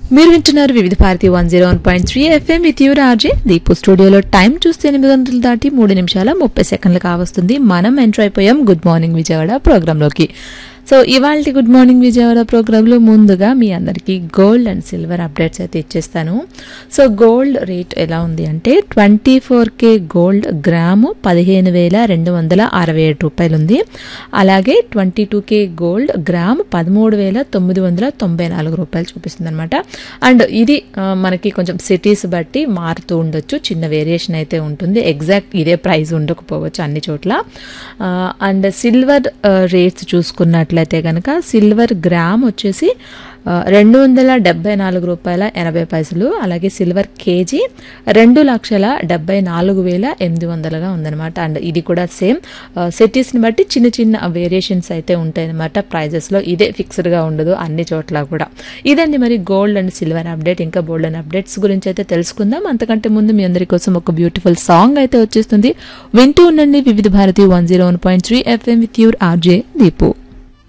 మీరు వింటున్నారు Vividh Bharati one zero one point three FM with your RJ Deepu స్టూడియోలో టైం చూస్తే ఎనిమిది గంటలు దాటి మూడు నిమిషాల ముప్పై సెకండ్లు కావస్తుంది మనం ఎంటర్ అయిపోయాం గుడ్ మార్నింగ్ విజయవాడ ప్రోగ్రాంలోకి సో ఇవాళ గుడ్ మార్నింగ్ విజయవాడ ప్రోగ్రాంలో ముందుగా మీ అందరికీ గోల్డ్ అండ్ సిల్వర్ అప్డేట్స్ అయితే ఇచ్చేస్తాను సో గోల్డ్ రేట్ ఎలా ఉంది అంటే twenty four K gold gram పదిహేను వేల రెండు వందల అరవై ఏడు రూపాయలు ఉంది అలాగే twenty two K gold gram పదమూడు వేల తొమ్మిది వందల తొంభై నాలుగు రూపాయలు చూపిస్తుంది అనమాట అండ్ ఇది ఆ, మనకి కొంచెం సిటీస్ బట్టి మారుతూ ఉండొచ్చు చిన్న వేరియేషన్ అయితే ఉంటుంది ఎగ్జాక్ట్ ఇదే ప్రైస్ ఉండకపోవచ్చు అన్ని చోట్ల ఆ, అండ్ సిల్వర్ ఆ, రేట్స్ చూసుకున్నట్లయితే కనుక సిల్వర్ గ్రామ్ వచ్చేసి ఆ, రెండు వందల డెబ్బై నాలుగు రూపాయల ఎనభై పైసలు అలాగే సిల్వర్ కేజీ రెండు లక్షల డెబ్బై నాలుగు వేల ఎనిమిది వందలుగా ఉందన్నమాట అండ్ ఇది కూడా సేమ్ సిటీస్ని బట్టి చిన్న చిన్న వేరియేషన్స్ అయితే ఉంటాయి అనమాట ప్రైజెస్లో ఇదే ఫిక్స్డ్గా ఉండదు అన్ని చోట్ల కూడా ఇదండి మరి గోల్డ్ అండ్ సిల్వర్ అప్డేట్ ఇంకా గోల్డ్ అండ్ అప్డేట్స్ గురించి అయితే తెలుసుకుందాం అంతకంటే ముందు మీ అందరి కోసం ఒక బ్యూటిఫుల్ సాంగ్ అయితే వచ్చేస్తుంది వింటూ ఉండండి Vividh Bharati one zero one point three FM with your RJ Deepu